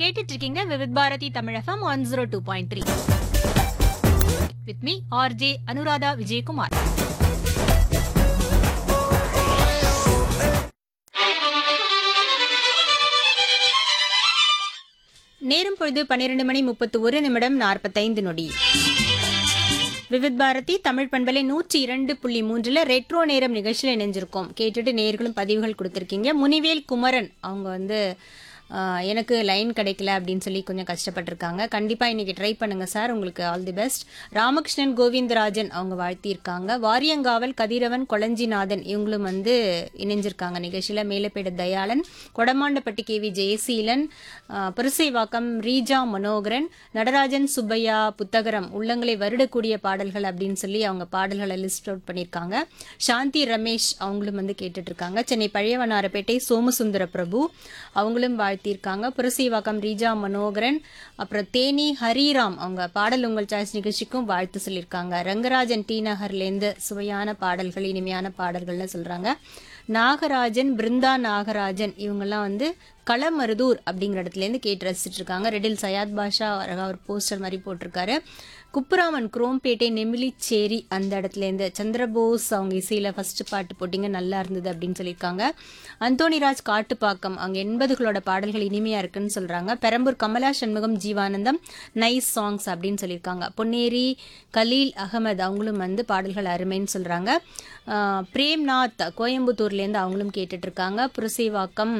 கேட்டுட்டு இருக்கீங்க Vividh Bharati Tamilagam one zero two point three with me R J Anuradha Vijayakumar நேரம் பொழுது பன்னிரண்டு மணி முப்பத்து ஒரு நிமிடம் நாற்பத்தைந்து நொடி விவித் பாரதி தமிழ் பண்பலை நூற்றி இரண்டு புள்ளி மூன்றுல ரெட்ரோ நேரம் நிகழ்ச்சியில் இணைஞ்சிருக்கோம் கேட்டுட்டு நேர்களும் பதிவுகள் கொடுத்துருக்கீங்க முனிவேல் குமரன் அவங்க வந்து ஆஹ், எனக்கு லைன் கிடைக்கல அப்படின்னு சொல்லி கொஞ்சம் கஷ்டப்பட்டிருக்காங்க கண்டிப்பாக இன்னைக்கு ட்ரை பண்ணுங்க சார் உங்களுக்கு all the best Ramakrishnan Govindarajan அவங்க வாழ்த்தியிருக்காங்க வாரியங்காவல் கதிரவன் கொளஞ்சிநாதன் இவங்களும் வந்து இணைஞ்சிருக்காங்க நிகழ்ச்சியில் மேலப்பேடு தயாளன் கொடமாண்டப்பட்டி கேவி ஜெயசீலன் ஆஹ், புரசைவாக்கம் ரீஜா மனோகரன் நடராஜன் சுப்பையா புத்தகரம் உள்ளங்களை வருடக்கூடிய பாடல்கள் அப்படின்னு சொல்லி அவங்க பாடல்களை லிஸ்ட் அவுட் பண்ணியிருக்காங்க சாந்தி ரமேஷ் அவங்களும் வந்து கேட்டுட்டு இருக்காங்க சென்னை பழையவனாரப்பேட்டை சோமசுந்தர பிரபு அவங்களும் வாழ்த்தியிருக்காங்க புரசைவாக்கம் ரீஜா மனோகரன் அப்புறம் தேனி ஹரிராம் அவங்க பாடல் உங்கள் சாய்ஸ் நிகழ்ச்சிக்கும் வாழ்த்து சொல்லியிருக்காங்க ரங்கராஜன் டி நகர்லேருந்து சுவையான பாடல்கள் இனிமையான பாடல்கள்னு சொல்றாங்க நாகராஜன் பிருந்தா நாகராஜன் இவங்கெல்லாம் வந்து களமருதூர் அப்படிங்கிற இடத்துலேருந்து கேட்டு ரசிச்சுட்டு இருக்காங்க ரெடில் சயாத் பாஷா அழகா ஒரு போஸ்டர் மாதிரி போட்டிருக்காரு குப்புராமன் குரோம்பேட்டை நெமிலிச்சேரி அந்த இடத்துலேருந்து சந்திரபோஸ் அவங்க இசையில் ஃபர்ஸ்ட் பாட்டு போட்டிங்க நல்லா இருந்தது அப்படின்னு சொல்லியிருக்காங்க அந்தோணிராஜ் காட்டுப்பாக்கம் அவங்க எண்பதுகளோட பாடல்கள் இனிமையா இருக்குன்னு சொல்றாங்க பெரம்பூர் கமலா சண்முகம் ஜீவானந்தம் நைஸ் சாங்ஸ் அப்படின்னு சொல்லியிருக்காங்க பொன்னேரி கலீல் அகமது அவங்களும் வந்து பாடல்கள் அருமைன்னு சொல்றாங்க ஆஹ் பிரேம்நாத் கோயம்புத்தூர்லேருந்து அவங்களும் கேட்டுட்டு இருக்காங்க புரசைவாக்கம்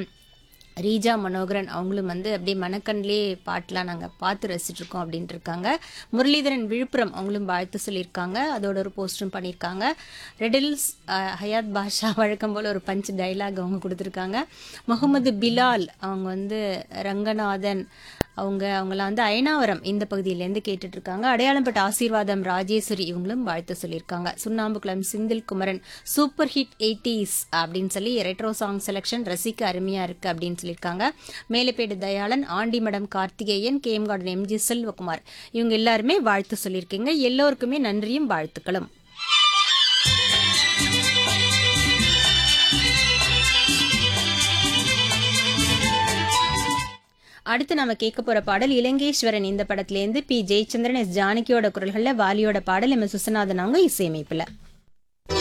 ரீஜா மனோகரன் அவங்களும் வந்து அப்படியே மனக்கண்லே பாட்டெலாம் நாங்கள் பார்த்து ரசிச்சுட்டு இருக்கோம் அப்படின்ட்டு இருக்காங்க முரளிதரன் விழுப்புரம் அவங்களும் வாழ்த்து சொல்லியிருக்காங்க அதோட ஒரு போஸ்டரும் பண்ணியிருக்காங்க ரெடில்ஸ் அஹ், ஹயாத் பாஷா வழக்கம் போல் ஒரு பஞ்ச் டைலாக் அவங்க கொடுத்துருக்காங்க முகமது பிலால் அவங்க வந்து ரங்கநாதன் அவங்க அவங்களாம் வந்து அயனாவரம் இந்த பகுதியிலேருந்து கேட்டுட்டு இருக்காங்க அடையாளம்பட்ட ஆசீர்வாதம் ராஜேஸ்வரி இவங்களும் வாழ்த்து சொல்லியிருக்காங்க Sunnambukulam Senthil Kumaran super hit eighties அப்படின்னு சொல்லி ரெட்ரோ சாங் செலெக்ஷன் ரசிக்க அருமையா இருக்கு அப்படின்னு சொல்லியிருக்காங்க Melapedu Dayalan Andimadam Karthikeyan game garden M G Selvakumar இவங்க எல்லாருமே வாழ்த்து சொல்லியிருக்கீங்க எல்லோருக்குமே நன்றியும் வாழ்த்துக்களும் அடுத்து நம்ம கேட்க போற பாடல் இலங்கேஸ்வரன் இந்த படத்திலேருந்து பி ஜெயச்சந்திரன் எஸ் ஜானகியோட குரல்கள்ல வாலியோட பாடல் எம் எஸ் விஸ்வநாதன் அவங்க இசையமைப்புல